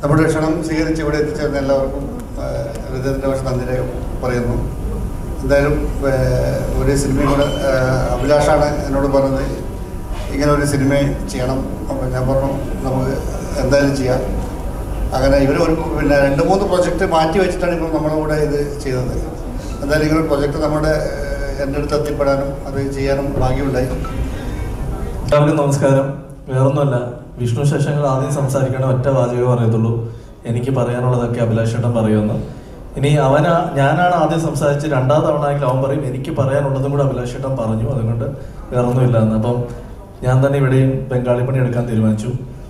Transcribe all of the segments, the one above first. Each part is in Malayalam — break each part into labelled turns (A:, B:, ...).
A: നമ്മുടെ ക്ഷണം സ്വീകരിച്ച് ഇവിടെ എത്തിച്ചേർന്ന എല്ലാവർക്കും ആ, ഹൃദയത്തിൻ്റെ പക്ഷെ നന്ദി രേഖ പറയുന്നു എന്തായാലും ആ, ഒരു സിനിമയും കൂടെ ആ, അഭിലാഷാണ് എന്നോട് പറഞ്ഞത് ഇങ്ങനെ ഒരു സിനിമ ചെയ്യണം അപ്പോൾ ഞാൻ പറഞ്ഞു നമുക്ക് എന്തായാലും ചെയ്യാം അങ്ങനെ ഇവർ ഒരു പിന്നെ രണ്ട് മൂന്ന് പ്രൊജക്റ്റ് മാറ്റി വെച്ചിട്ടാണ് ഇപ്പോൾ നമ്മുടെ കൂടെ ഇത് ചെയ്തത് എന്തായാലും ഇങ്ങനെ ഒരു പ്രൊജക്റ്റ് നമ്മുടെ ആ, എൻ്റെ അടുത്ത് എത്തിപ്പെടാനും അത് ചെയ്യാനും ഭാഗ്യമുണ്ടായി
B: എല്ലാവർക്കും നമസ്കാരം വേറൊന്നുമല്ല വിഷ്ണു ശേഷങ്ങൾ ആദ്യം സംസാരിക്കണ ഒറ്റ വാചകമേ പറയത്തുള്ളൂ എനിക്ക് പറയാനുള്ളതൊക്കെ അഭിലാഷേട്ടൻ പറയുമെന്ന് ഇനി അവനാ ഞാനാണ് ആദ്യം സംസാരിച്ച് രണ്ടാം തവണ ആയെങ്കിൽ അവൻ പറയും എനിക്ക് പറയാനുള്ളതും കൂടെ അഭിലാഷേട്ടൻ പറഞ്ഞു അതുകൊണ്ട് വേറൊന്നുമില്ല എന്ന് അപ്പം ഞാൻ തന്നെ ഇവിടെയും ബംഗാളി പണി എടുക്കാൻ തീരുമാനിച്ചു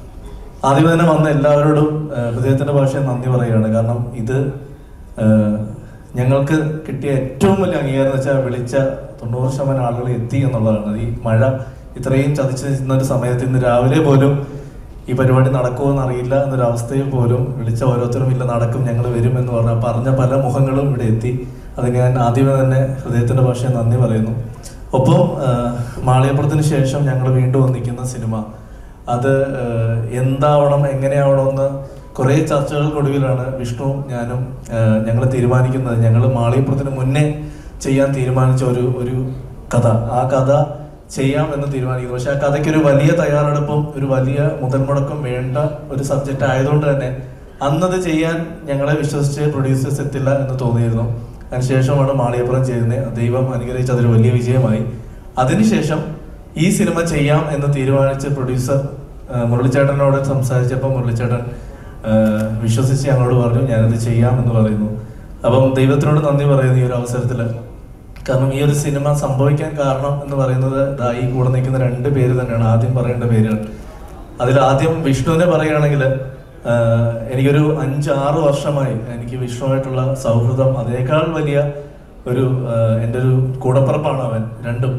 B: ആദ്യം തന്നെ വന്ന എല്ലാവരോടും ആ, ഹൃദയത്തിന്റെ ഭാഷയിൽ നന്ദി പറയുകയാണ് കാരണം ഇത് ആ, ഞങ്ങൾക്ക് കിട്ടിയ ഏറ്റവും വലിയ അംഗീകാരം എന്ന് വെച്ചാൽ വിളിച്ച തൊണ്ണൂറ് ശതമാനം ആളുകൾ എത്തി എന്നുള്ളതാണ് ഈ മഴ ഇത്രയും ചതിച്ച് നിന്ന ഒരു സമയത്ത് ഇന്ന് രാവിലെ പോലും ഈ പരിപാടി നടക്കുമോ എന്നറിയില്ല എന്നൊരവസ്ഥയിൽ പോലും വിളിച്ച ഓരോരുത്തരും ഇല്ല നടക്കും ഞങ്ങൾ വരും എന്ന് പറഞ്ഞാൽ പറഞ്ഞ പല മുഖങ്ങളും ഇവിടെ എത്തി അത് ഞാൻ ആദ്യമേ തന്നെ ഹൃദയത്തിന്റെ ഭാഷയെ നന്ദി പറയുന്നു ഒപ്പം ആ, മാളികപ്പുറത്തിന് ശേഷം ഞങ്ങൾ വീണ്ടും ഒന്നിക്കുന്ന സിനിമ അത് ഏഹ്, എന്താവണം എങ്ങനെയാവണം എന്ന് കുറേ ചർച്ചകൾക്കൊടുവിലാണ് വിഷ്ണു ഞാനും ഞങ്ങൾ തീരുമാനിക്കുന്നത് ഞങ്ങൾ മാളികപ്പുറത്തിന് മുന്നേ ചെയ്യാൻ തീരുമാനിച്ച ഒരു ഒരു കഥ ആ കഥ ചെയ്യാം എന്ന് തീരുമാനിക്കുന്നു പക്ഷെ ആ കഥയ്ക്ക് ഒരു വലിയ തയ്യാറെടുപ്പും ഒരു വലിയ മുതൽ മുടക്കം വേണ്ട ഒരു സബ്ജക്റ്റ് ആയതുകൊണ്ട് തന്നെ അന്നത് ചെയ്യാൻ ഞങ്ങളെ വിശ്വസിച്ച് പ്രൊഡ്യൂസേഴ്സ് എത്തില്ല എന്ന് തോന്നിയിരുന്നു അതിനുശേഷമാണ് മാളികപ്പുറം ചെയ്യുന്നത് ദൈവം അനുഗ്രഹിച്ച് അതൊരു വലിയ വിജയമായി അതിനുശേഷം ഈ സിനിമ ചെയ്യാം എന്ന് തീരുമാനിച്ച പ്രൊഡ്യൂസർ ആ, മുരളിച്ചേട്ടനോട് സംസാരിച്ചപ്പോൾ മുരളിച്ചേട്ടൻ ആ, വിശ്വസിച്ച് ഞങ്ങളോട് പറഞ്ഞു ഞാനത് ചെയ്യാം എന്ന് പറയുന്നു അപ്പം ദൈവത്തിനോട് നന്ദി പറയുന്നു ഈ ഒരു അവസരത്തിൽ കാരണം ഈ ഒരു സിനിമ സംഭവിക്കാൻ കാരണം എന്ന് പറയുന്നത് ദാ ഈ കൂടെ നിൽക്കുന്ന രണ്ട് പേര് തന്നെയാണ് ആദ്യം പറയേണ്ട പേരുകൾ അതിൽ ആദ്യം വിഷ്ണുവിനെ പറയുകയാണെങ്കിൽ ആഹ്, എനിക്കൊരു അഞ്ചാറ് വർഷമായി എനിക്ക് വിഷ്ണുവായിട്ടുള്ള സൗഹൃദം അതേക്കാൾ വലിയ ഒരു ആഹ്, എൻ്റെ ഒരു കൂടപ്പുറപ്പാണ് അവൻ രണ്ടും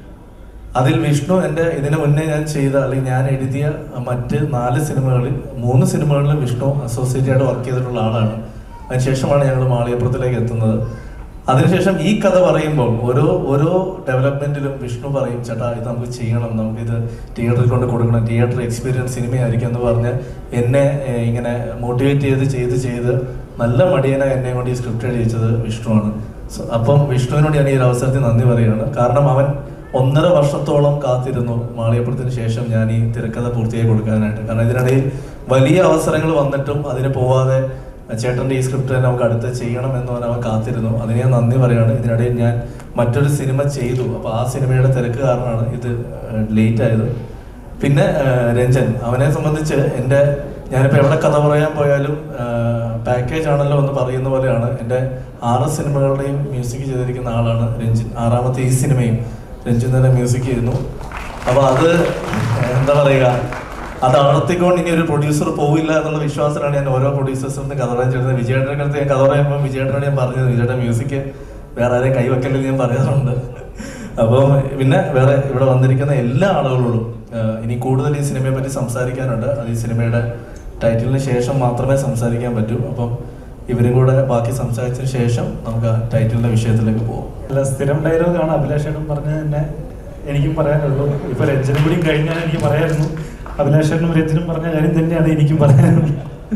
B: അതിൽ വിഷ്ണു എൻ്റെ ഇതിനു മുന്നേ ഞാൻ ചെയ്ത അല്ലെങ്കിൽ ഞാൻ എഴുതിയ മറ്റ് നാല് സിനിമകളിൽ മൂന്ന് സിനിമകളിൽ വിഷ്ണു അസോസിയേറ്റ് ആയിട്ട് വർക്ക് ചെയ്തിട്ടുള്ള ആളാണ് അതിനുശേഷമാണ് ഞങ്ങൾ മാളികപ്പുറത്തിലേക്ക് എത്തുന്നത് അതിനുശേഷം ഈ കഥ പറയുമ്പോൾ ഓരോ ഓരോ ഡെവലപ്മെന്റിലും വിഷ്ണു പറയും ചേട്ടാ ഇത് നമുക്ക് ചെയ്യണം നമുക്കിത് തിയേറ്ററിൽ കൊണ്ട് കൊടുക്കണം തിയേറ്റർ എക്സ്പീരിയൻസ് സിനിമയായിരിക്കും എന്ന് പറഞ്ഞ് എന്നെ ഏഹ്, ഇങ്ങനെ മോട്ടിവേറ്റ് ചെയ്ത് ചെയ്ത് ചെയ്ത് നല്ല മടിയനെ എന്നെ കൊണ്ട് ഈ സ്ക്രിപ്റ്റ് എഴുതിച്ചത് വിഷ്ണുവാണ് So, അപ്പം വിഷ്ണുവിനോട് ഞാൻ ഈ ഒരു അവസരത്തിൽ നന്ദി പറയുകയാണ് കാരണം അവൻ ഒന്നര വർഷത്തോളം കാത്തിരുന്നു മാളികപ്പുറത്തിന് ശേഷം ഞാൻ ഈ തിരക്കഥ പൂർത്തിയായി കൊടുക്കാനായിട്ട് കാരണം ഇതിനിടയിൽ വലിയ അവസരങ്ങൾ വന്നിട്ടും അതിന് പോവാതെ ചേട്ടൻ്റെ ഈ സ്ക്രിപ്റ്റ് നമുക്ക് അടുത്ത് ചെയ്യണം എന്ന് പറഞ്ഞ് അവൻ കാത്തിരുന്നു അതിന് ഞാൻ നന്ദി പറയാണ് ഇതിനിടയിൽ ഞാൻ മറ്റൊരു സിനിമ ചെയ്തു അപ്പോൾ ആ സിനിമയുടെ തിരക്ക് കാരണമാണ് ഇത് ലേറ്റ് ആയത് പിന്നെ ആ, രഞ്ജൻ അവനെ സംബന്ധിച്ച് എൻ്റെ ഞാനിപ്പോൾ എവിടെ കഥ പറയാൻ പോയാലും പാക്കേജ് ആണല്ലോ എന്ന് പറയുന്ന പോലെയാണ് എൻ്റെ ആറ് സിനിമകളുടെയും മ്യൂസിക് ചെയ്തിരിക്കുന്ന ആളാണ് രഞ്ജിൻ ആറാമത്തെ ഈ സിനിമയും രഞ്ജിൻ തന്നെ മ്യൂസിക് ചെയ്യുന്നു അപ്പോൾ അത് എന്താ പറയുക അത് അടർത്തിക്കൊണ്ട് ഇനി ഒരു പ്രൊഡ്യൂസർ പോവില്ല എന്നുള്ള വിശ്വാസത്തിലാണ് ഞാൻ ഓരോ പ്രൊഡ്യൂസേഴ്സിൽ നിന്ന് കഥ പറയാൻ ചേരുന്നത് വിജയേട്ടൻ്റെ അടുത്ത് ഞാൻ കഥ പറയുമ്പോൾ വിജയേട്ടനോട് ഞാൻ പറഞ്ഞത് വിജയേട്ടൻ മ്യൂസിക് വേറെ ആരെയും കൈവെക്കല്ലെന്ന് ഞാൻ പറയാറുണ്ട് അപ്പം പിന്നെ വേറെ ഇവിടെ വന്നിരിക്കുന്ന എല്ലാ ആളുകളോടും ആഹ് ഇനി കൂടുതൽ ഈ സിനിമയെ പറ്റി സംസാരിക്കാനുണ്ട് അത് ഈ സിനിമയുടെ ടൈറ്റിലിന് ശേഷം മാത്രമേ സംസാരിക്കാൻ പറ്റൂ അപ്പം ഇവരും കൂടെ ബാക്കി സംസാരിച്ചതിന് ശേഷം നമുക്ക് ആ ടൈറ്റിലിന്റെ വിഷയത്തിലേക്ക് പോകും
C: അല്ല സ്ഥിരം ഡയലോഗാണ് അഭിലാഷേട്ടൻ പറഞ്ഞത് തന്നെ എനിക്കും പറയാനുള്ളൂ ഇപ്പൊ രഞ്ജനും കൂടി കഴിഞ്ഞാൽ എനിക്ക് പറയായിരുന്നു അഭിലാഷേട്ടനും രഞ്ജനും പറഞ്ഞ കാര്യം തന്നെയാണ് എനിക്കും പറയാനുള്ളത്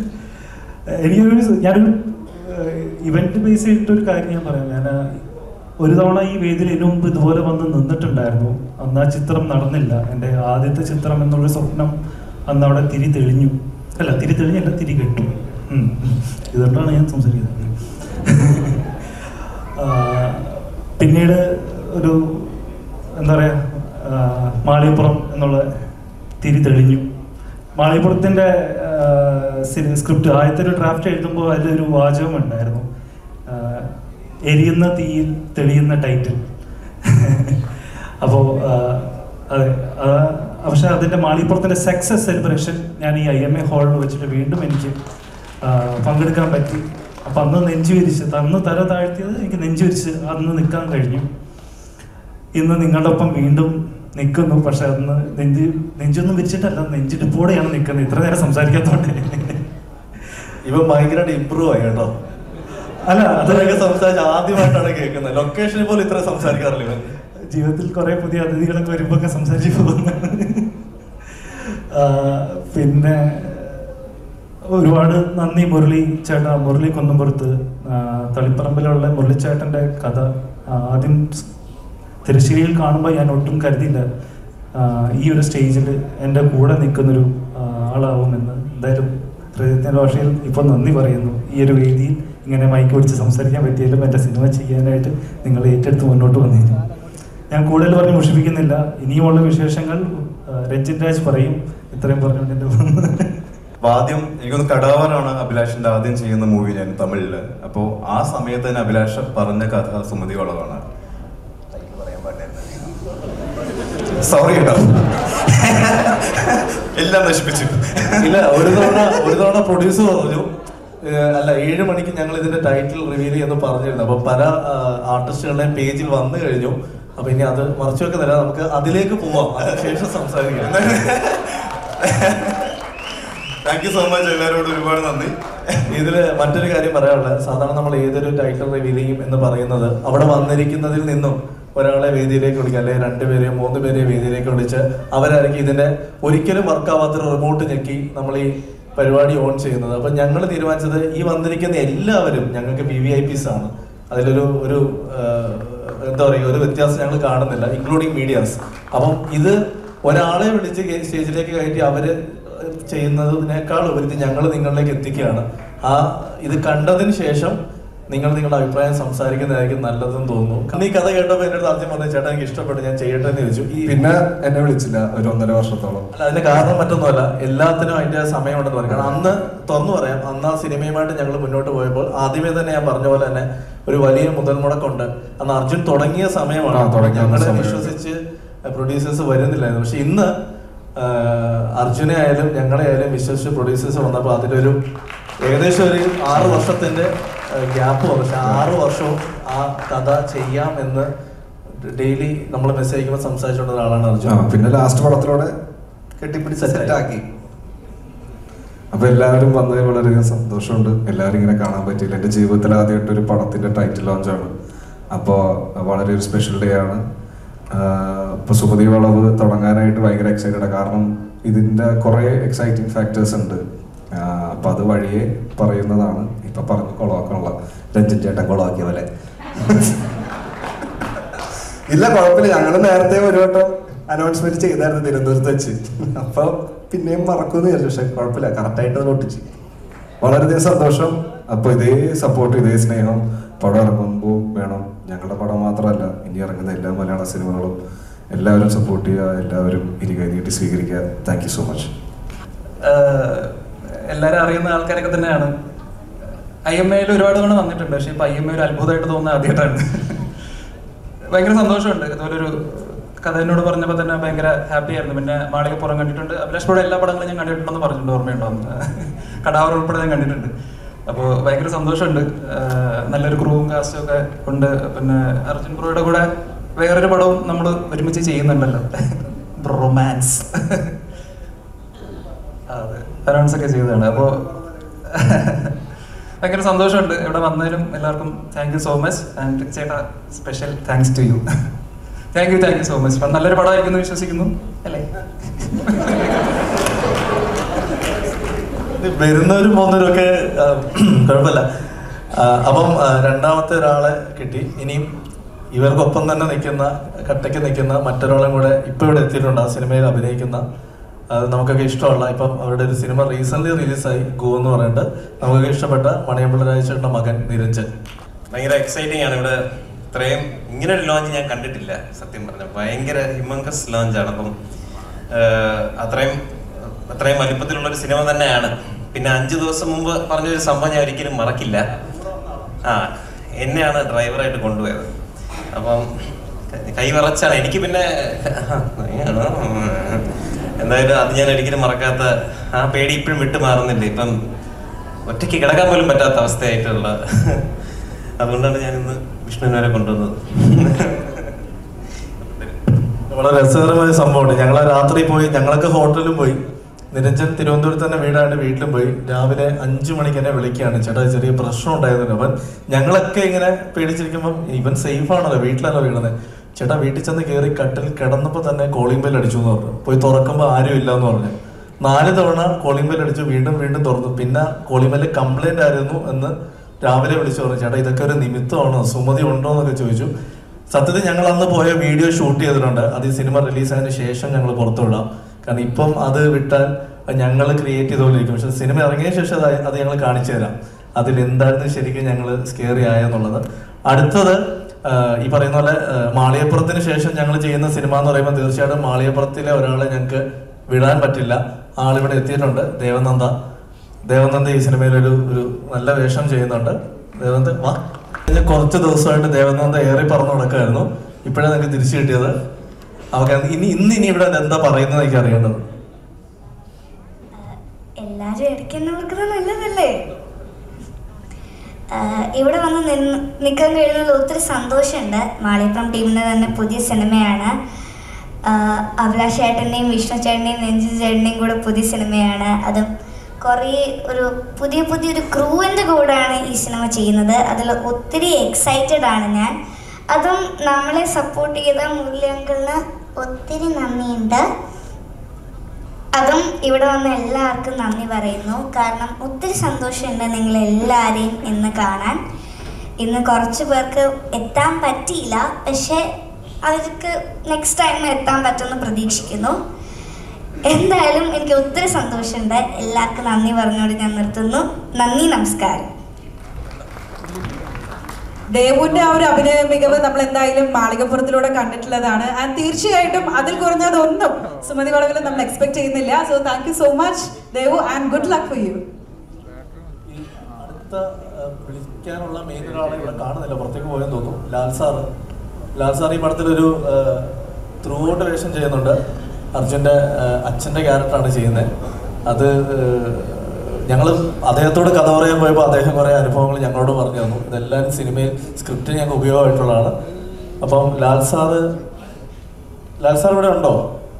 C: എനിക്കൊരു സ- ഞാനൊരു ഇവന്റ് ബേസ് ചെയ്തിട്ടൊരു കാര്യം ഞാൻ പറയാം ഞാൻ ഒരു തവണ ഈ വേദിയിൽ ഇതിനു മുമ്പ് ഇതുപോലെ വന്ന് നിന്നിട്ടുണ്ടായിരുന്നു അന്ന് ആ ചിത്രം നടന്നില്ല എൻ്റെ ആദ്യത്തെ ചിത്രം എന്നുള്ള സ്വപ്നം അന്ന് അവിടെ തിരി തെളിഞ്ഞു അല്ല തിരി തെളിഞ്ഞല്ല തിരി കെട്ടു ഉം. ഇതുകൊണ്ടാണ് ഞാൻ സംസാരിക്കുന്നത് ആ, പിന്നീട് ഒരു എന്താ പറയാ ആ, മാളികപ്പുറം എന്നുള്ള തിരി തെളിഞ്ഞു മാളികപ്പുറത്തിന്റെ സ്ക്രിപ്റ്റ് ആദ്യത്തെ ഒരു ഡ്രാഫ്റ്റ് എഴുതുമ്പോൾ അതിലൊരു വാചകം ഉണ്ടായിരുന്നു ആ, എരിയുന്ന തീയിൽ തെളിയുന്ന ടൈറ്റിൽ അപ്പോൾ അതെ ആ, പക്ഷെ അതിന്റെ മാളികപ്പുറത്തിന്റെ സക്സസ് സെലിബ്രേഷൻ ഞാൻ ഈ ഐ എം എ ഹാളിൽ വെച്ചിട്ട് വീണ്ടും എനിക്ക് ആ, പങ്കെടുക്കാൻ പറ്റി അപ്പൊ അന്ന് നെഞ്ചു വിരിച്ച് അന്ന് തല താഴ്ത്തിയത് എനിക്ക് നെഞ്ചു വിരിച്ച് അന്ന് നിൽക്കാൻ കഴിഞ്ഞു ഇന്ന് നിങ്ങളുടെ ഒപ്പം വീണ്ടും നിൽക്കുന്നു പക്ഷെ അന്ന് നെഞ്ച് നെഞ്ചൊന്നും വിരിച്ചിട്ടല്ല നെഞ്ചിടിപ്പോടെയാണ് നിൽക്കുന്നത് ഇത്ര നേരം സംസാരിക്കാത്തോണ്ട്
B: ഇവൻ ഭയങ്കരമായിട്ട് ഇമ്പ്രൂവ് ആയി കേട്ടോ
C: അല്ല അത്
B: അതൊക്കെ സംസാരിച്ച് ആദ്യമായിട്ടാണ് കേൾക്കുന്നത് ലൊക്കേഷനിൽ പോലും ഇത്ര സംസാരിക്കാറില്ല ഇവൻ
C: ജീവിതത്തിൽ കുറെ പുതിയ അതിഥികളൊക്കെ വരുമ്പോ ഒക്കെ സംസാരിച്ചു പോകുന്നു ആ, പിന്നെ ഒരുപാട് നന്ദി മുരളി ചേട്ടാ മുരളി കുന്നമ്പുറത്ത് ആ, തളിപ്പറമ്പിലുള്ള മുരളിച്ചേട്ടൻ്റെ കഥ ആ, ആദ്യം സ് തിരശ്ശേരിയിൽ കാണുമ്പോൾ ഞാൻ ഒട്ടും കരുതിയില്ല ആ, ഈ ഒരു സ്റ്റേജിൽ എൻ്റെ കൂടെ നിൽക്കുന്നൊരു ആ, ആളാവുമെന്ന് എന്തായാലും ഹൃദയത്തിൻ്റെ ഭാഷയിൽ ഇപ്പോൾ നന്ദി പറയുന്നു ഈ ഒരു വേദിയിൽ ഇങ്ങനെ മൈക്ക് പിടിച്ച് സംസാരിക്കാൻ പറ്റിയാലും എൻ്റെ സിനിമ ചെയ്യാനായിട്ട് നിങ്ങൾ ഏറ്റെടുത്ത് മുന്നോട്ട് വന്നിരുന്നു ഞാൻ കൂടുതൽ പറഞ്ഞ് മുഷിപ്പിക്കുന്നില്ല ഇനിയുമുള്ള വിശേഷങ്ങൾ ആ, രഞ്ജിൻ രാജ് പറയും ഇത്രയും പറഞ്ഞുകൊണ്ട് എൻ്റെ
D: അപ്പൊ ആദ്യം എനിക്കൊന്ന് കടാവറാണ് അഭിലാഷിന്റെ ആദ്യം ചെയ്യുന്ന മൂവി ഞാൻ തമിഴില് അപ്പോ ആ സമയത്ത് തന്നെ അഭിലാഷ് പറഞ്ഞ കഥ സുമതി വളവാണ് സോറി കേട്ടോ എല്ലാം നശിപ്പിച്ചു
B: ഇല്ല ഒരു തവണ ഒരു തവണ പ്രൊഡ്യൂസർ പറഞ്ഞു ഏഹ് അല്ല ഏഴ് മണിക്ക് ഞങ്ങൾ ഇതിന്റെ ടൈറ്റിൽ റിവീൽ ചെയ്യുന്നു പറഞ്ഞിരുന്നു അപ്പൊ പല ആർട്ടിസ്റ്റുകളുടെയും പേജിൽ വന്നു കഴിഞ്ഞു അപ്പൊ ഇനി അത് മറച്ചു വെക്കുന്നില്ല നമുക്ക് അതിലേക്ക് പോവാം അതിനുശേഷം സംസാരിക്കാം
D: താങ്ക് യു സോ മച്ച് എല്ലാവരോടും ഒരുപാട് നന്ദി
B: ഇതില് മറ്റൊരു കാര്യം പറയാനുള്ളത് സാധാരണ നമ്മൾ ഏതൊരു ടൈറ്റിൽ റിവീൽ ചെയ്യും എന്ന് പറയുന്നത് അവിടെ വന്നിരിക്കുന്നതിൽ നിന്നും ഒരാളെ വേദിയിലേക്ക് വിളിക്കുക അല്ലെങ്കിൽ രണ്ടുപേരെയോ മൂന്ന് പേരെയോ വേദിയിലേക്ക് വിളിച്ച് അവരായിരിക്കും ഇതിന്റെ ഒരിക്കലും വർക്കാവാത്തൊരു റിമോട്ട് ഞെക്കി നമ്മൾ ഈ പരിപാടി ഓൺ ചെയ്യുന്നത് അപ്പൊ ഞങ്ങൾ തീരുമാനിച്ചത് ഈ വന്നിരിക്കുന്ന എല്ലാവരും ഞങ്ങൾക്ക് വി വി ഐ പീസ് ആണ് അതിലൊരു ഒരു ആ, എന്താ പറയുക ഒരു വ്യത്യാസം ഞങ്ങൾ കാണുന്നില്ല ഇൻക്ലൂഡിങ് മീഡിയാസ് അപ്പം ഇത് ഒരാളെ വിളിച്ച് കേ- സ്റ്റേജിലേക്ക് കയറ്റി അവര് ചെയ്യുന്നതിനേക്കാൾ ഉപരി ഞങ്ങൾ നിങ്ങളിലേക്ക് എത്തിക്കുകയാണ് ആ ഇത് കണ്ടതിന് ശേഷം നിങ്ങൾ നിങ്ങളുടെ അഭിപ്രായം സംസാരിക്കുന്നതായിരിക്കും നല്ലതെന്ന് തോന്നുന്നു ഈ കഥ കേട്ടപ്പോൾ എൻ്റെ അടുത്ത് ആദ്യം പറഞ്ഞു ചേട്ടാ എനിക്ക് ഇഷ്ടപ്പെട്ടു ഞാൻ ചെയ്യട്ടെ എന്ന് ചോദിച്ചു ഈ
E: പിന്നെ എന്നെ വിളിച്ചില്ല ഒരു ഒന്നര വർഷത്തോളം
B: അല്ല അതിന്റെ കാരണം മറ്റൊന്നുമല്ല എല്ലാത്തിനും അതിന്റെ സമയമുണ്ടെന്ന് പറയും കാരണം അന്ന് തുറന്നു പറയാം അന്ന് ആ സിനിമയുമായിട്ട് ഞങ്ങൾ മുന്നോട്ട് പോയപ്പോൾ ആദ്യമേ തന്നെ ഞാൻ പറഞ്ഞ പോലെ തന്നെ ഒരു വലിയ മുതൽ മുടക്കുണ്ട് അന്ന് അർജുൻ തുടങ്ങിയ സമയമാണ്
E: ആ, തുടങ്ങിയ
B: ഞങ്ങളെ
E: സമയം.
B: വിശ്വസിച്ച് പ്രൊഡ്യൂസേഴ്സ് വരുന്നില്ലായിരുന്നു പക്ഷെ ഇന്ന് ആ, അർജുനെ ആയാലും ഞങ്ങളെ ആയാലും വിശ്വസിച്ച് പ്രൊഡ്യൂസേഴ്സ് വന്നപ്പോൾ അതിലൊരു ഏകദേശം ഒരു ആറ് വർഷത്തിന്റെ ഗ്യാപ്പ് വന്നു പക്ഷെ ആറ് വർഷവും ആ കഥ ചെയ്യാം എന്ന് ഡെയിലി നമ്മൾ മെസ്സേജ് അയക്കുമ്പോൾ സംസാരിച്ചുകൊണ്ട ഒരാളാണ്
E: ആ,
B: അർജുൻ
E: പിന്നെ ലാസ്റ്റ് പടത്തിലൂടെ
A: കെട്ടിപ്പിടിച്ച്
B: Set ആയി.
E: സെറ്റാക്കി അപ്പൊ എല്ലാവരും വന്നതിൽ വളരെയധികം സന്തോഷമുണ്ട് എല്ലാവരും ഇങ്ങനെ കാണാൻ പറ്റിയില്ല എൻ്റെ ജീവിതത്തിൽ ആദ്യമായിട്ട് ഒരു പടത്തിന്റെ ടൈറ്റിൽ ലോഞ്ചാണ് അപ്പോൾ വളരെ ഒരു സ്പെഷ്യൽ ഡേ ആണ് ആഹ് ഇപ്പൊ സുമതി വളവ് തുടങ്ങാനായിട്ട് ഭയങ്കര എക്സൈറ്റഡ് കാരണം ഇതിന്റെ കുറെ എക്സൈറ്റിംഗ് ഫാക്ടേഴ്സ് ഉണ്ട് ആഹ് അപ്പൊ അത് വഴിയെ പറയുന്നതാണ് ഇപ്പൊ പറഞ്ഞു കൊളവാക്കാനുള്ള രഞ്ജൻ ചേട്ടൻ കൊളവാക്കിയ പോലെ ഇല്ല കുഴപ്പമില്ല ഞങ്ങൾ നേരത്തെ ഒരു വട്ടം അനൗൺസ്മെന്റ് ചെയ്തായിരുന്നു തിരുവനന്തപുരത്ത് വെച്ച് അപ്പൊ പിന്നെയും മറക്കുമെന്ന് വിചാരിച്ചു പക്ഷെ കുഴപ്പമില്ല കറക്റ്റായിട്ട് അത് ഒട്ടിച്ച് വളരെയധികം സന്തോഷം അപ്പൊ ഇതേ സപ്പോർട്ട് ഇതേ സ്നേഹം പടം ഇറങ്ങുമ്പോൾ വേണം ഞങ്ങളുടെ പടം മാത്രമല്ല ഇനി ഇറങ്ങുന്ന എല്ലാ മലയാള സിനിമകളും എല്ലാവരും സപ്പോർട്ട് ചെയ്യുക എല്ലാവരും ഇരുകൈ നീട്ടി സ്വീകരിക്കുക താങ്ക് യു സോ മച്ച്
F: ആഹ് എല്ലാവരും അറിയുന്ന ആൾക്കാരൊക്കെ തന്നെയാണ് ഐ എം എയിൽ ഒരുപാട് തവണ വന്നിട്ടുണ്ട് പക്ഷെ ഇപ്പൊ ഐ എം എ ഒരു അത്ഭുതമായിട്ട് തോന്നുന്ന ആദ്യമായിട്ടാണ് ഭയങ്കര സന്തോഷമുണ്ട് അതുപോലെ ഒരു കഥ എന്നോട് പറഞ്ഞപ്പോൾ തന്നെ ഭയങ്കര ഹാപ്പി ആയിരുന്നു പിന്നെ മാളികപ്പുറം കണ്ടിട്ടുണ്ട് അഭിലാഷ് ഇവിടെ എല്ലാ പടങ്ങളും ഞാൻ കണ്ടിട്ടുണ്ടെന്ന് പറഞ്ഞിട്ടുണ്ട് ഓർമ്മയുണ്ടോ കടാവർ ഉൾപ്പെടെ ഞാൻ കണ്ടിട്ടുണ്ട് അപ്പോൾ ഭയങ്കര സന്തോഷമുണ്ട് ആഹ് നല്ലൊരു ക്രൂവും കാസ്റ്റും ഒക്കെ ഉണ്ട് പിന്നെ അർജുൻ ബ്രോയുടെ കൂടെ വേറൊരു പടവും നമ്മൾ ഒരുമിച്ച് ചെയ്യുന്നുണ്ടല്ലോ റൊമാൻസ് അതെ അനൗൺസ് ഒക്കെ ചെയ്തതാണ് അപ്പോൾ ഭയങ്കര സന്തോഷമുണ്ട് ഇവിടെ വന്നതിലും എല്ലാവർക്കും thank you so much and ചേട്ടാ special thanks to you thank you thank you so much നല്ലൊരു പടമായിരിക്കും എന്ന് വിശ്വസിക്കുന്നു അല്ലേ
B: ഇത് വരുന്നവരും പോകുന്നവരും ഒക്കെ ആ, കുഴപ്പമില്ല ആ, അപ്പം ആ, രണ്ടാമത്തെ ഒരാളെ കിട്ടി ഇനിയും ഇവർക്കൊപ്പം തന്നെ നിൽക്കുന്ന കട്ടയ്ക്ക് നിൽക്കുന്ന മറ്റൊരാളും കൂടെ ഇപ്പൊ ഇവിടെ എത്തിയിട്ടുണ്ട് ആ സിനിമയിൽ അഭിനയിക്കുന്ന അത് നമുക്കൊക്കെ ഇഷ്ടമുള്ള ഇപ്പം അവരുടെ ഒരു സിനിമ റീസെന്റ് റിലീസായി ഗോ എന്ന് പറഞ്ഞിട്ട് നമുക്കൊക്കെ ഇഷ്ടപ്പെട്ട മണിയമ്പിള്ള രാജേഷന്റെ മകൻ നിരഞ്ജൻ
G: ഭയങ്കര എക്സൈറ്റിംഗ് ആണ് ഇവിടെ ഇത്രയും ഇങ്ങനെ ഒരു ലോഞ്ച് ഞാൻ കണ്ടിട്ടില്ല സത്യം പറഞ്ഞ ഭയങ്കര ഹിമങ്കസ് ലോഞ്ചാണ് അപ്പം ആഹ്, അത്രയും അത്രയും വലിപ്പത്തിലുള്ള ഒരു സിനിമ തന്നെയാണ് പിന്നെ അഞ്ചു ദിവസം മുമ്പ് പറഞ്ഞൊരു സംഭവം ഞാൻ ഒരിക്കലും മറക്കില്ല ആ എന്നെയാണ് ഡ്രൈവറായിട്ട് കൊണ്ടുപോയത് അപ്പം കൈ വിറച്ചാണ് എനിക്ക് പിന്നെ എന്തായാലും അത് ഞാൻ ഒരിക്കലും മറക്കാത്ത ആ പേടി ഇപ്പോഴും വിട്ടു മാറുന്നില്ല ഇപ്പം ഒറ്റയ്ക്ക് കിടക്കാൻ പോലും പറ്റാത്ത അവസ്ഥയായിട്ടുള്ള അതുകൊണ്ടാണ് ഞാൻ ഇന്ന് വിഷ്ണുവിനെ വരെ കൊണ്ടുവന്നത്
B: വളരെ രസകരമായ സംഭവമുണ്ട് ഞങ്ങൾ രാത്രി പോയി ഞങ്ങളൊക്കെ ഹോട്ടലിലും പോയി നിരഞ്ജൻ തിരുവനന്തപുരത്ത് തന്നെ വീടാണ്ട് വീട്ടിലും പോയി രാവിലെ അഞ്ചു മണിക്ക് എന്നെ വിളിക്കുകയാണ് ചേട്ടാ ചെറിയ പ്രശ്നം ഉണ്ടായിരുന്നു അവൻ ഞങ്ങളൊക്കെ ഇങ്ങനെ പേടിച്ചിരിക്കുമ്പോൾ ഇവൻ സേഫ് ആണല്ലോ വീട്ടിലല്ലോ വീണത് ചേട്ടാ വീട്ടിൽ ചെന്ന് കയറി കട്ടിൽ കിടന്നപ്പോൾ തന്നെ കോളിംഗ് ബെൽ അടിച്ചു എന്ന് പറഞ്ഞു പോയി തുറക്കുമ്പോൾ ആരും ഇല്ല എന്ന് പറഞ്ഞു നാല് തവണ കോളിംഗ് ബെൽ അടിച്ചു വീണ്ടും വീണ്ടും തുറന്നു പിന്നെ കോളിംഗ് ബെല്ല് കംപ്ലൈന്റ് ആയിരുന്നു എന്ന് രാവിലെ വിളിച്ചു പറഞ്ഞു ചേട്ടാ ഇതൊക്കെ ഒരു നിമിത്തമാണോ സുമതി ഉണ്ടോ എന്നൊക്കെ ചോദിച്ചു സത്യത്തിൽ ഞങ്ങൾ അന്ന് പോയ വീഡിയോ ഷൂട്ട് ചെയ്തിട്ടുണ്ട് അത് ഈ സിനിമ റിലീസായതിനു ശേഷം ഞങ്ങൾ പുറത്തു വിടാം കാരണം ഇപ്പം അത് വിട്ടാൽ ഞങ്ങൾ ക്രിയേറ്റ് ചെയ്തുകൊണ്ടിരിക്കും പക്ഷെ സിനിമ ഇറങ്ങിയ ശേഷം അത് അത് ഞങ്ങൾ കാണിച്ചു തരാം അതിൽ എന്തായിരുന്നു ശരിക്കും ഞങ്ങൾ സ്കേറി ആയെന്നുള്ളത് അടുത്തത് ആ, ഈ പറയുന്ന പോലെ ആ, മാളികപ്പുറത്തിന് ശേഷം ഞങ്ങൾ ചെയ്യുന്ന സിനിമ എന്ന് പറയുമ്പോൾ തീർച്ചയായിട്ടും മാളികപ്പുറത്തിലെ ഒരാളെ ഞങ്ങൾക്ക് വിടാൻ പറ്റില്ല ആളിവിടെ എത്തിയിട്ടുണ്ട് ദേവനന്ദ ദേവനന്ദ ഈ സിനിമയിൽ ഒരു ഒരു നല്ല വേഷം ചെയ്യുന്നുണ്ട് ദേവനന്ദ വാ കഴിഞ്ഞ കുറച്ച് ദിവസമായിട്ട് ദേവനന്ദ ഏറി പറന്നു നടക്കായിരുന്നു ഇപ്പോഴാണ് നിങ്ങൾക്ക് തിരിച്ചു കിട്ടിയത് അവർക്ക് ഇനി ഇന്ന് ഇനി ഇവിടെ എന്താ പറയുന്നത് എനിക്ക് അറിയേണ്ടത്
H: എല്ലാരും ഇടയ്ക്കൊന്ന് കൊടുക്കുന്നത് നല്ലതല്ലേ ആഹ് ഇവിടെ വന്ന് നിന്ന് നിൽക്കാൻ കഴിയുന്നതിൽ ഒത്തിരി സന്തോഷമുണ്ട് മാളിയപ്പുറം ടീമിൻ്റെ തന്നെ പുതിയ സിനിമയാണ് ആഹ് അഭിലാഷ് ചേട്ടൻ്റെയും വിഷ്ണു ചേട്ടൻ്റെയും നെഞ്ചു ചേട്ടൻ്റെയും കൂടെ പുതിയ സിനിമയാണ് അതും കുറേ ഒരു പുതിയ പുതിയൊരു ക്രൂവിൻ്റെ കൂടെയാണ് ഈ സിനിമ ചെയ്യുന്നത് അതിൽ ഒത്തിരി എക്സൈറ്റഡ് ആണ് ഞാൻ അതും നമ്മളെ സപ്പോർട്ട് ചെയ്ത മുരളിയങ്കളിന് ഒത്തിരി നന്ദിയുണ്ട് അതും ഇവിടെ വന്ന എല്ലാവർക്കും നന്ദി പറയുന്നു കാരണം ഒത്തിരി സന്തോഷമുണ്ട് നിങ്ങൾ എല്ലാവരെയും ഇന്ന് കാണാൻ ഇന്ന് കുറച്ച് പേർക്ക് എത്താൻ പറ്റിയില്ല പക്ഷേ അവർക്ക് നെക്സ്റ്റ് ടൈം എത്താൻ പറ്റുമെന്ന് പ്രതീക്ഷിക്കുന്നു എന്തായാലും എനിക്ക് ഒത്തിരി സന്തോഷമുണ്ട് എല്ലാവർക്കും നന്ദി പറഞ്ഞുകൊണ്ട് ഞാൻ നിർത്തുന്നു നന്ദി നമസ്കാരം
I: ദേവുവിന്റെ ആ ഒരു അഭിനയ മികവ് നമ്മൾ എന്തായാലും മാളികപ്പുറത്തിലൂടെ കണ്ടിട്ടുള്ളതാണ് ആൻഡ് തീർച്ചയായിട്ടും അതിൽ കുറഞ്ഞതൊന്നും സുമതി വളവിൽ നമ്മൾ എക്സ്പെക്ട് ചെയ്യുന്നില്ല so thank you so much Devu and good luck for you
B: ഈ അടുത്ത ആ, വിളിക്കാനുള്ള മെയിൻ ഒരാളെ ഇവിടെ കാണുന്നില്ല പുറത്തേക്ക് പോയെന്ന് തോന്നുന്നു ലാൽ സാറ് ലാൽ സാർ ഈ പടത്തിലൊരു ത്രൂ ഔട്ട് വേഷം ചെയ്യുന്നുണ്ട് അർജുൻ്റെ അച്ഛൻ്റെ ക്യാരക്ടറാണ് ചെയ്യുന്നത് അത് ഞങ്ങൾ അദ്ദേഹത്തോട് കഥ പറയാൻ പോയപ്പോൾ അദ്ദേഹം കുറേ അനുഭവങ്ങൾ ഞങ്ങളോട് പറഞ്ഞു തന്നു ഇതെല്ലാം സിനിമയിൽ സ്ക്രിപ്റ്റ് ഞങ്ങൾക്ക് ഉപയോഗമായിട്ടുള്ളതാണ് അപ്പം ലാൽ സാറ് ലാൽ സാർ ഇവിടെ ഉണ്ടോ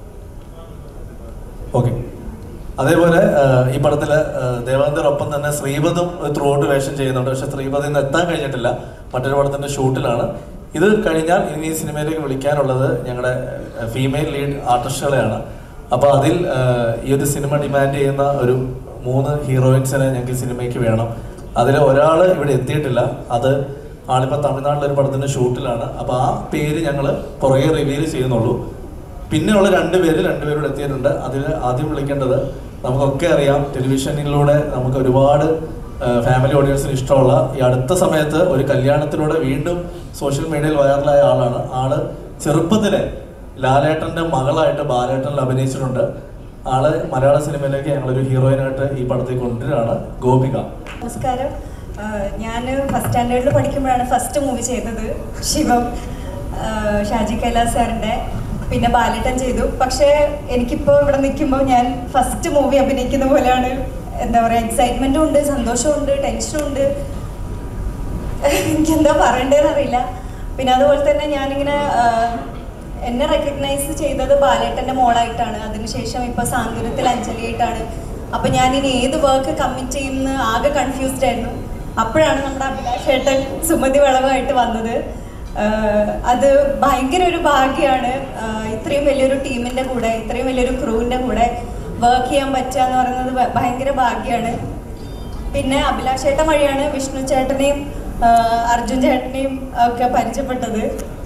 B: ഓക്കെ അതേപോലെ ആ, ഈ പടത്തില് ദേവാന്തരൊപ്പം തന്നെ ശ്രീപദും ത്രൂ ഔട്ട് വേഷം ചെയ്യുന്നുണ്ട് പക്ഷെ ശ്രീപദ് ഇന്ന് എത്താൻ കഴിഞ്ഞിട്ടില്ല മറ്റൊരു പടത്തിന്റെ ഷൂട്ടിലാണ് ഇത് കഴിഞ്ഞാൽ ഇനി ഈ സിനിമയിലേക്ക് വിളിക്കാനുള്ളത് ഞങ്ങളുടെ ഫീമെയിൽ ലീഡ് ആർട്ടിസ്റ്റുകളെയാണ് അപ്പോൾ അതിൽ ആ, ഈ ഒരു സിനിമ ഡിമാൻഡ് ചെയ്യുന്ന ഒരു മൂന്ന് ഹീറോയിൻസിനെ ഞങ്ങൾക്ക് ഈ സിനിമയ്ക്ക് വേണം അതിൽ ഒരാൾ ഇവിടെ എത്തിയിട്ടില്ല അത് ആളിപ്പോൾ തമിഴ്നാട്ടിലെ ഒരു പടത്തിന്റെ ഷൂട്ടിലാണ് അപ്പോൾ ആ പേര് ഞങ്ങൾ പുറകെ റിവീൽ ചെയ്യുന്നുള്ളൂ പിന്നെയുള്ള രണ്ടുപേര് രണ്ടുപേരോട് എത്തിയിട്ടുണ്ട് അതിൽ ആദ്യം വിളിക്കേണ്ടത് നമുക്കൊക്കെ അറിയാം ടെലിവിഷനിലൂടെ നമുക്ക് ഒരുപാട് ഫാമിലി ഓഡിയൻസിന് ഇഷ്ടമുള്ള ഈ അടുത്ത സമയത്ത് ഒരു കല്യാണത്തിലൂടെ വീണ്ടും സോഷ്യൽ മീഡിയയിൽ വൈറലായ ആളാണ് ആള് ചെറുപ്പത്തിലെ ലാലേട്ടന്റെ മകളായിട്ട് ബാലേട്ടനിൽ അഭിനയിച്ചിട്ടുണ്ട് ആള് മലയാള സിനിമയിലേക്ക് ഞങ്ങളൊരു ഹീറോയിനായിട്ട് ഈ പടത്തിൽ കൊണ്ടുവരികയാണ് ഗോപിക
J: നമസ്കാരം ഞാൻ ഫസ്റ്റ് സ്റ്റാൻഡേർഡിൽ പഠിക്കുമ്പോഴാണ് ഫസ്റ്റ് മൂവി ചെയ്തത് ശിവം ആഹ് ഷാജി കൈലാസ് സാറിൻ്റെ പിന്നെ ബാലേട്ടൻ ചെയ്തു പക്ഷേ എനിക്കിപ്പോൾ ഇവിടെ നിൽക്കുമ്പോൾ ഞാൻ ഫസ്റ്റ് മൂവി അഭിനയിക്കുന്ന പോലെയാണ് എന്താ പറയുക എക്സൈറ്റ്മെൻറ്റും ഉണ്ട് സന്തോഷമുണ്ട് ടെൻഷനും ഉണ്ട് എനിക്കെന്താ പറയേണ്ടതെന്ന് അറിയില്ല പിന്നെ അതുപോലെ തന്നെ ഞാനിങ്ങനെ ആഹ്, എന്നെ റെക്കഗ്നൈസ് ചെയ്തത് ബാലേട്ടൻ്റെ മോളായിട്ടാണ് അതിനുശേഷം ഇപ്പോൾ സാന്ത്വനത്തിൽ അഞ്ജലിയായിട്ടാണ് അപ്പം ഞാൻ ഇനി ഏത് വർക്ക് കമ്മിറ്റ് ചെയ്യുമെന്ന് ആകെ കൺഫ്യൂസ്ഡ് ആയിരുന്നു അപ്പോഴാണ് നമ്മുടെ അഭിലാഷ് ഏട്ടൻ സുമതി വളവായിട്ട് വന്നത് ആഹ്, അത് ഭയങ്കര ഒരു ഭാഗ്യമാണ് ആഹ്, ഇത്രയും വലിയൊരു ടീമിൻ്റെ കൂടെ ഇത്രയും വലിയൊരു ക്രൂവിൻ്റെ കൂടെ വർക്ക് ചെയ്യാൻ പറ്റുക എന്ന് പറയുന്നത് ഭ- ഭയങ്കര ഭാഗ്യമാണ് പിന്നെ അഭിലാഷ് ചേട്ടൻ വഴിയാണ് വിഷ്ണു ചേട്ടനെയും ആ, അർജുൻ ചേട്ടനെയും ഒക്കെ പരിചയപ്പെട്ടത്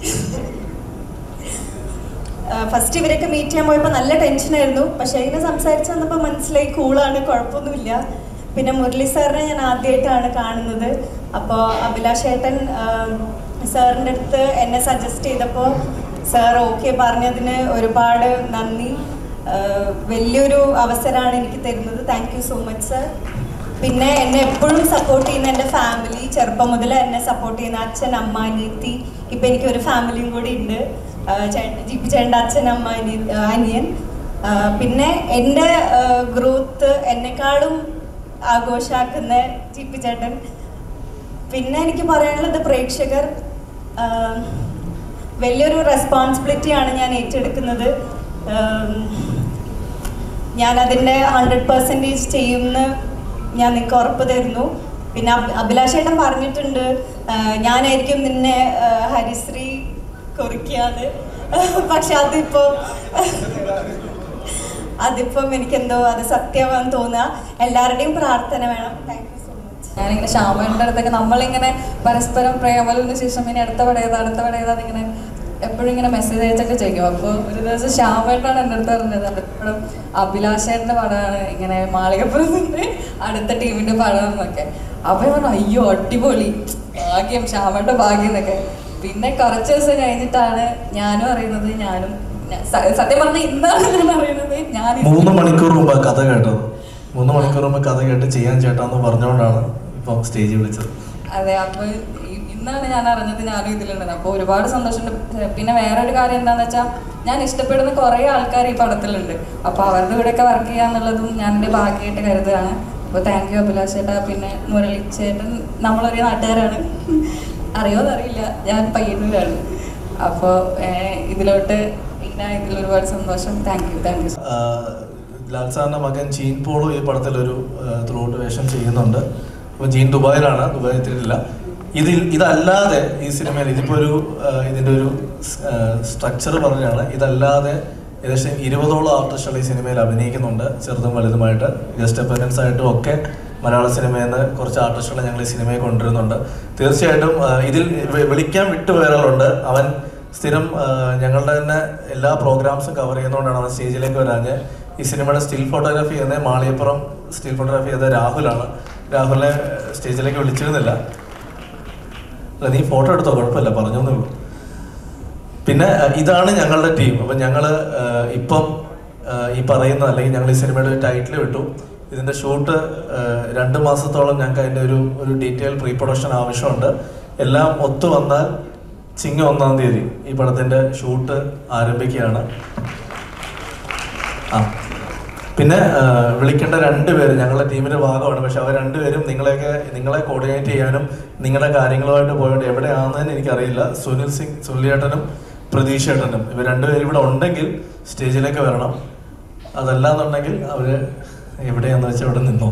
J: ഫസ്റ്റ് ഇവരൊക്കെ മീറ്റ് ചെയ്യാൻ പോയപ്പോൾ നല്ല ടെൻഷനായിരുന്നു പക്ഷേ ഇങ്ങനെ സംസാരിച്ച് വന്നപ്പോൾ മനസ്സിലായി കൂളാണ് കുഴപ്പമൊന്നുമില്ല പിന്നെ മുരളി സാറിനെ ഞാൻ ആദ്യമായിട്ടാണ് കാണുന്നത് അപ്പോൾ അഭിലാഷ് ചേട്ടൻ സാറിൻ്റെ അടുത്ത് എന്നെ സജസ്റ്റ് ചെയ്തപ്പോൾ സാർ ഓക്കെ പറഞ്ഞതിന് ഒരുപാട് നന്ദി ആ, വലിയൊരു അവസരമാണ് എനിക്ക് തരുന്നത് thank you so much sir പിന്നെ എന്നെ എപ്പോഴും സപ്പോർട്ട് ചെയ്യുന്ന എൻ്റെ ഫാമിലി ചെറുപ്പം മുതൽ എന്നെ സപ്പോർട്ട് ചെയ്യുന്ന അച്ഛൻ അമ്മ അനിയത്തി ഇപ്പം എനിക്ക് ഒരു ഫാമിലിയും കൂടി ഉണ്ട് ആ, ചേട്ടൻ ജിപ്പി ചേട്ടൻ്റെ അച്ഛൻ അമ്മ അനിയ ആ, അനിയൻ ആ, പിന്നെ എൻ്റെ ഗ്രോത്ത് എന്നെക്കാളും ആഘോഷാക്കുന്ന ജിപ്പി ചേട്ടൻ പിന്നെ എനിക്ക് പറയാനുള്ളത് പ്രേക്ഷകർ ആ, വലിയൊരു റെസ്പോൺസിബിലിറ്റിയാണ് ഞാൻ ഏറ്റെടുക്കുന്നത് ആം, ഞാൻ അതിൻ്റെ ഹൺഡ്രഡ് പെർസെൻറ്റേജ് ചെയ്യുമെന്ന് ഞാൻ നിങ്ങൾക്ക് ഉറപ്പ് തരുന്നു പിന്നെ അഭി- അഭിലാഷ് ഏട്ടൻ പറഞ്ഞിട്ടുണ്ട് ആ, ഞാനായിരിക്കും നിന്നെ ആ, ഹരിശ്രീ കുറിക്കാന്ന് പക്ഷെ അതിപ്പോൾ അതിപ്പം എനിക്കെന്തോ അത് സത്യമാണെന്ന് തോന്നുക എല്ലാവരുടെയും പ്രാർത്ഥന വേണം താങ്ക് യു സോ മച്ച്
K: ഞാനിങ്ങനെ ശ്യാമേൻ്റെ അടുത്തൊക്കെ നമ്മളിങ്ങനെ പരസ്പരം പ്രേമലിന് ശേഷം ഇനി അടുത്ത പടയതാ അടുത്ത പടയതാ ഇങ്ങനെ എപ്പോഴും ഇങ്ങനെ മെസ്സേജ് അയച്ചൊക്കെ ചെയ്യും അപ്പോൾ ഒരു ദിവസം ശ്യാമേട്ടാണ് എൻ്റെ അടുത്ത് പറഞ്ഞത് എപ്പോഴും അഭിലാഷേൻ്റെ പടമാണ് ഇങ്ങനെ മാളികപ്പുറത്തിൻ്റെ അടുത്ത ടീമിൻ്റെ പടം എന്നൊക്കെ അപ്പോൾ ഞാൻ പറഞ്ഞു അയ്യോ അടിപൊളി ഭാഗ്യം ശ്യാമേട്ട ഭാഗ്യം എന്നൊക്കെ പിന്നെ കുറച്ച് ദിവസം കഴിഞ്ഞിട്ടാണ് ഞാനും അറിയുന്നത് ഞാനും ഞാൻ- സ- സത്യം പറഞ്ഞാൽ ഇന്നാണ് ഞാൻ അറിയുന്നത് ഞാൻ
B: മൂന്ന് മണിക്കൂർ മുമ്പ് കഥ കേട്ടത് മൂന്ന് മണിക്കൂർ മുമ്പ് കഥ കേട്ട് ചെയ്യാൻ ചേട്ടാന്ന് പറഞ്ഞുകൊണ്ടാണ് ഇപ്പം സ്റ്റേജിൽ വിളിച്ചത്
K: അതെ അപ്പൊ ഇ- ഇന്നാണ് ഞാൻ അറിഞ്ഞത് ഞാനും ഇതിലുണ്ടെന്ന് അപ്പോൾ ഒരുപാട് സന്തോഷമുണ്ട് പിന്നെ വേറെ ഒരു കാര്യം എന്താണെന്ന് വെച്ചാൽ ഞാൻ ഇഷ്ടപ്പെടുന്ന കുറേ ആൾക്കാർ ഈ പടത്തിലുണ്ട് അപ്പോൾ അവരുടെ കൂടെയൊക്കെ വർക്ക് ചെയ്യാന്നുള്ളതും ഞാൻ എൻ്റെ ഭാഗ്യമായിട്ട് കരുതുകയാണ് അപ്പോൾ താങ്ക് യു അഭിലാഷ് ചേട്ടാ പിന്നെ മുരളി ചേട്ടൻ നമ്മളൊരു നാട്ടുകാരാണ് അറിയോന്ന് അറിയില്ല ഞാൻ പയ്യന്നൂരാണ് അപ്പോൾ ഇതിലോട്ട് പിന്നെ ഇതിൽ ഒരുപാട് സന്തോഷം താങ്ക് യു താങ്ക് യു
B: ആഹ് ലാൽ സാറിന്റെ മകൻ ജീൻ പോളോ ഈ പടത്തിലൊരു ത്രൂ ഔട്ട് വേഷം ചെയ്യുന്നുണ്ട് അപ്പോൾ ജീൻ ദുബായിലാണ് ദുബായിൽ എത്തിയിട്ടില്ല ഇതിൽ ഇതല്ലാതെ ഈ സിനിമയിൽ ഇതിപ്പോൾ ഒരു ആഹ് ഇതിന്റെ ഒരു സ്ട്രക്ചർ പറഞ്ഞാണ് ഇതല്ലാതെ ഏകദേശം ഇരുപതോളം ആർട്ടിസ്റ്റുകൾ ഈ സിനിമയിൽ അഭിനയിക്കുന്നുണ്ട് ചെറുതും വലുതുമായിട്ട് ഗസ്റ്റ് അപ്പയറൻസ് ആയിട്ടും ഒക്കെ മലയാള സിനിമയിൽ നിന്ന് കുറച്ച് ആർട്ടിസ്റ്റുകളെ ഞങ്ങൾ ഈ സിനിമയിൽ കൊണ്ടുവരുന്നുണ്ട് തീർച്ചയായിട്ടും ആഹ് ഇതിൽ വി- വിളിക്കാൻ വിട്ടുപോയ ഒരാളുണ്ട് അവൻ സ്ഥിരം ആഹ് ഞങ്ങളുടെ തന്നെ എല്ലാ പ്രോഗ്രാംസും കവർ ചെയ്യുന്നതുകൊണ്ടാണ് അവൻ സ്റ്റേജിലേക്ക് വരാഞ്ഞ് ഈ സിനിമയുടെ സ്റ്റിൽ ഫോട്ടോഗ്രാഫി ചെയ്യുന്നത് മാളിയപ്പുറം സ്റ്റിൽ ഫോട്ടോഗ്രാഫി ചെയ്ത രാഹുലാണ് രാഹുലിനെ സ്റ്റേജിലേക്ക് വിളിച്ചിരുന്നില്ല അല്ല നീ ഫോട്ടോ എടുത്തോ കുഴപ്പമില്ല പറഞ്ഞോന്നേ ഉള്ളൂ പിന്നെ അഹ് ഇതാണ് ഞങ്ങളുടെ ടീം അപ്പം ഞങ്ങൾ ഇപ്പം അഹ് ഈ പറയുന്ന അല്ലെങ്കിൽ ഞങ്ങൾ ഈ സിനിമയുടെ ഒരു ടൈറ്റിൽ വിട്ടു ഇതിന്റെ ഷൂട്ട് രണ്ട് മാസത്തോളം ഞങ്ങൾക്ക് അതിന്റെ ഒരു ഒരു ഡീറ്റെയിൽ പ്രീ പ്രൊഡക്ഷൻ ആവശ്യമുണ്ട് എല്ലാം ഒത്തു വന്നാൽ ചിങ്ങം ഒന്നാം തീയതി ഈ പടത്തിന്റെ ഷൂട്ട് ആരംഭിക്കുകയാണ് ആ പിന്നെ ആ, വിളിക്കേണ്ട രണ്ടുപേരും ഞങ്ങളുടെ ടീമിന്റെ ഭാഗമാണ് പക്ഷെ അവർ രണ്ടുപേരും നിങ്ങളെയൊക്കെ നിങ്ങളെ കോർഡിനേറ്റ് ചെയ്യാനും നിങ്ങളുടെ കാര്യങ്ങളുമായിട്ട് പോയിട്ട് എവിടെയാണെന്ന് എനിക്കറിയില്ല സുനിൽ സിംഗ് സുനിലേട്ടനും പ്രതീഷ് ഏട്ടനും ഇവർ രണ്ടുപേരും ഇവിടെ ഉണ്ടെങ്കിൽ സ്റ്റേജിലേക്ക് വരണം അതല്ലാന്നുണ്ടെങ്കിൽ അവര് എവിടെയാന്ന് വെച്ചാൽ ഇവിടെ നിന്നോ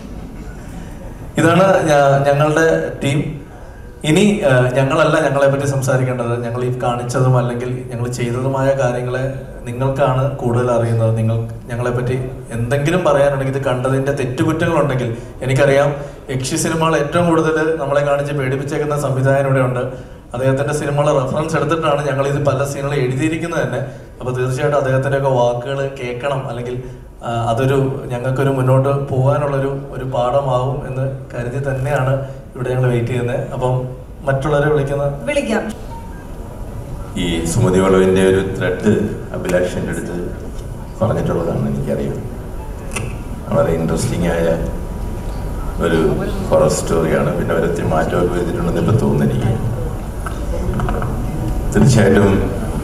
B: ഇതാണ് ഞാ- ഞങ്ങളുടെ ടീം ഇനി ആ, ഞങ്ങളല്ല ഞങ്ങളെ പറ്റി സംസാരിക്കേണ്ടത് ഞങ്ങൾ ഈ കാണിച്ചതും അല്ലെങ്കിൽ ഞങ്ങൾ ചെയ്തതുമായ കാര്യങ്ങളെ നിങ്ങൾക്കാണ് കൂടുതൽ അറിയുന്നത് നിങ്ങൾ ഞങ്ങളെ പറ്റി എന്തെങ്കിലും പറയാനുണ്ടെങ്കിൽ ഇത് കണ്ടതിന്റെ തെറ്റുകുറ്റങ്ങളുണ്ടെങ്കിൽ എനിക്കറിയാം യക്ഷി സിനിമകൾ ഏറ്റവും കൂടുതൽ നമ്മളെ കാണിച്ച് പേടിപ്പിച്ചേക്കുന്ന സംവിധായകൻ ഇവിടെ ഉണ്ട് അദ്ദേഹത്തിന്റെ സിനിമകളെ റെഫറൻസ് എടുത്തിട്ടാണ് ഞങ്ങൾ ഇത് പല സീനുകൾ എഴുതിയിരിക്കുന്നത് തന്നെ അപ്പൊ തീർച്ചയായിട്ടും അദ്ദേഹത്തിന്റെ ഒക്കെ വാക്കുകൾ കേൾക്കണം അല്ലെങ്കിൽ ആ, അതൊരു ഞങ്ങൾക്കൊരു മുന്നോട്ട് പോകാനുള്ളൊരു ഒരു പാഠമാവും എന്ന് കരുതി തന്നെയാണ് ഇവിടെ ഞങ്ങൾ വെയിറ്റ് ചെയ്യുന്നത് അപ്പം മറ്റുള്ളവരെ വിളിക്കുന്ന
I: വിളിക്കാം
L: ഈ സുമതി വളവിൻ്റെ ഒരു ത്രെഡ് അഭിലാഷിൻ്റെ അടുത്ത് പറഞ്ഞിട്ടുള്ളതാണ് എനിക്കറിയാം വളരെ ഇൻട്രസ്റ്റിംഗ് ആയ ഒരു ഹൊറർ സ്റ്റോറിയാണ് പിന്നെ ഒരത്തി മാറ്റമൊക്കെ വരുത്തിയിട്ടുണ്ടെന്ന് ഇപ്പം തോന്നുന്നു എനിക്ക് തീർച്ചയായിട്ടും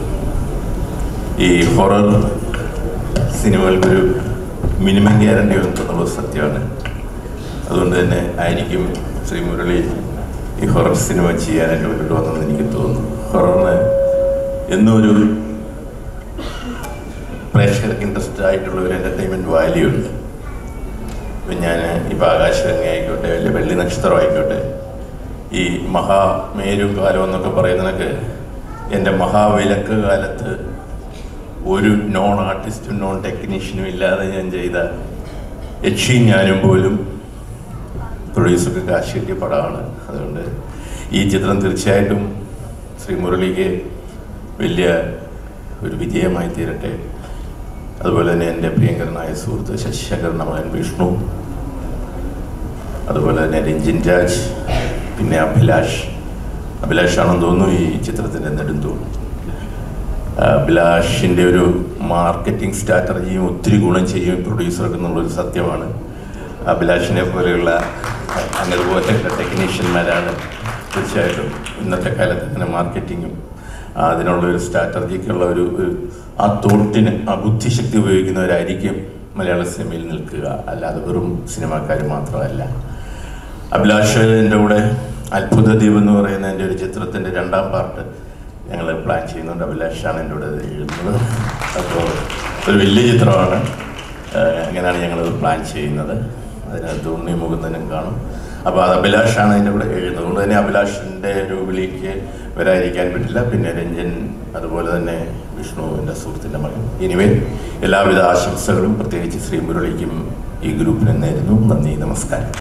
L: ഈ ഹൊറർ സിനിമകൾക്കൊരു മിനിമം ഗ്യാരണ്ടി ഉണ്ടെന്നുള്ളത് സത്യമാണ് അതുകൊണ്ട് തന്നെ ആയിരിക്കും ശ്രീ മുരളി ഈ ഹൊറർ സിനിമ ചെയ്യാനായിട്ട് മുന്നോട്ട് വന്നതെന്ന് എനിക്ക് തോന്നുന്നു ഹൊററിന് എന്നും ഒരു പ്രേക്ഷകർക്ക് ഇൻട്രസ്റ്റ് ആയിട്ടുള്ള ഒരു എൻ്റർടൈൻമെൻറ്റ് വാല്യൂ ഉണ്ട് ഇപ്പം ഞാൻ ഇപ്പോൾ ആകാശഗംഗ ആയിക്കോട്ടെ വലിയ വെള്ളി നക്ഷത്രം ആയിക്കോട്ടെ ഈ മഹാമേരു കാലം എന്നൊക്കെ പറയുന്നതൊക്കെ എൻ്റെ മഹാവിലക്ക് കാലത്ത് ഒരു നോൺ ആർട്ടിസ്റ്റും നോൺ ടെക്നീഷ്യനും ഇല്ലാതെ ഞാൻ ചെയ്ത യക്ഷിയും ഞാനും പോലും പ്രൊഡ്യൂസർക്ക് കാശ് കിട്ടിയ പടമാണ് അതുകൊണ്ട് ഈ ചിത്രം തീർച്ചയായിട്ടും ശ്രീ മുരളിക്ക് വലിയ ഒരു വിജയമായി തീരട്ടെ അതുപോലെ തന്നെ എൻ്റെ പ്രിയങ്കരനായ സുഹൃത്ത് ശശിശേഖരൻ്റെ മകൻ വിഷ്ണു അതുപോലെ തന്നെ രഞ്ജിൻ രാജ് പിന്നെ അഭിലാഷ് അഭിലാഷാണെന്ന് തോന്നുന്നു ഈ ചിത്രത്തിൻ്റെ നെടുന്തൂൺ അഭിലാഷിൻ്റെ ഒരു മാർക്കറ്റിംഗ് സ്ട്രാറ്റജിയും ഒത്തിരി ഗുണം ചെയ്യും പ്രൊഡ്യൂസർക്ക് എന്നുള്ളൊരു സത്യമാണ് അഭിലാഷിനെ പോലെയുള്ള അങ്ങനെ പോലെയുള്ള ടെക്നീഷ്യന്മാരാണ് തീർച്ചയായിട്ടും ഇന്നത്തെ കാലത്ത് അങ്ങനെ മാർക്കറ്റിങ്ങും അതിനുള്ള ഒരു സ്ട്രാറ്റജിക്കുള്ള ഒരു ഒരു ആ തോട്ടിന് ആ ബുദ്ധിശക്തി ഉപയോഗിക്കുന്നവരായിരിക്കും മലയാള സിനിമയിൽ നിൽക്കുക അല്ലാതെ വെറും സിനിമാക്കാർ മാത്രമല്ല അഭിലാഷിൻ്റെ കൂടെ അത്ഭുത ദ്വീപ് എന്ന് പറയുന്ന എൻ്റെ ഒരു ചിത്രത്തിൻ്റെ രണ്ടാം പാർട്ട് ഞങ്ങൾ പ്ലാൻ ചെയ്യുന്നുണ്ട് അഭിലാഷാണ് എൻ്റെ കൂടെ എഴുതുന്നത് അപ്പോൾ ഒരു വലിയ ചിത്രമാണ് ആഹ് അങ്ങനെയാണ് ഞങ്ങളത് പ്ലാൻ ചെയ്യുന്നത് അതിനകത്ത് ഉണ്ണി മുകുന്ദനും കാണും അപ്പോൾ അത് അഭിലാഷാണ് അതിൻ്റെ കൂടെ എഴുതുന്നത് അതുകൊണ്ട് തന്നെ അഭിലാഷിൻ്റെ ഒരു വിളിക്ക് വരാതിരിക്കാൻ പറ്റില്ല പിന്നെ രഞ്ജൻ അതുപോലെ തന്നെ വിഷ്ണു എൻ്റെ സുഹൃത്തിൻ്റെ മകൻ ഇനിവേ എല്ലാവിധ ആശംസകളും പ്രത്യേകിച്ച് ശ്രീ മുരളിക്കും ഈ ഗ്രൂപ്പിന് നേരുന്നു നന്ദി നമസ്കാരം